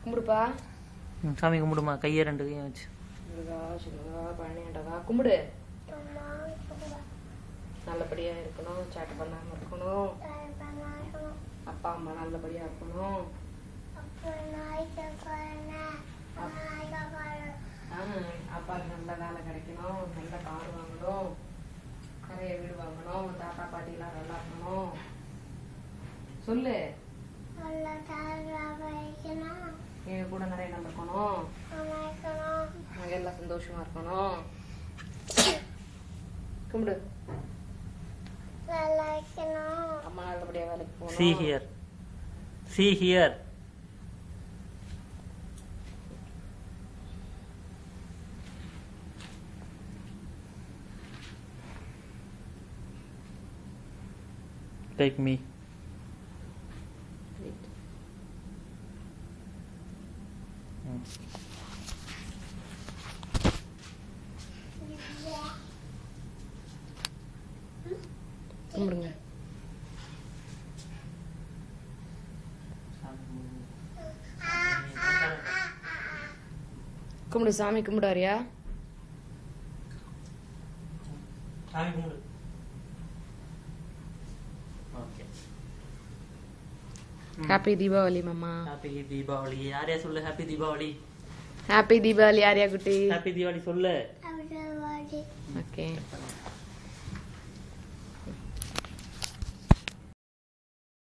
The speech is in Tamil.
கும்பிடுப்பா ம், சாமி கும்பிடுமா கையை ரெண்டு கையும் வச்சு முருகா சிவகா பழனியாண்டவா கும்பிடு நல்லபடியா இருக்கணும் சேட்டை பண்ணாம இருக்கணும் அப்பா அம்மா நல்லபடியா இருக்கணும் ஆ, அப்பாவுக்கு நல்ல வேலை கிடைக்கணும் நல்ல கார் வாங்கணும் நிறைய வீடு வாங்கணும் தாத்தா பாட்டி எல்லாம் நல்லா இருக்கணும் சொல்லு எங்க கூட நிறைய நம்ம இருக்கணும் நாங்க எல்லாம் சந்தோஷமா இருக்கணும் கும்பிடு அம்மா நல்லபடியா வேலைக்கு சி போகணும் here see here take me கும்பிடுங்க கும்பிடு சாமி கும்பிடாரியா சாமி கும்பிடு ஓகே ஹாப்பி தீபாவளி மாமா ஹாப்பி தீபாவளி யாரையா சொல்லு ஹாப்பி தீபாவளி ஹாப்பி தீபாவளி யாரியா குட்டி ஹாப்பி தீபாவளி சொல்லு ஓகே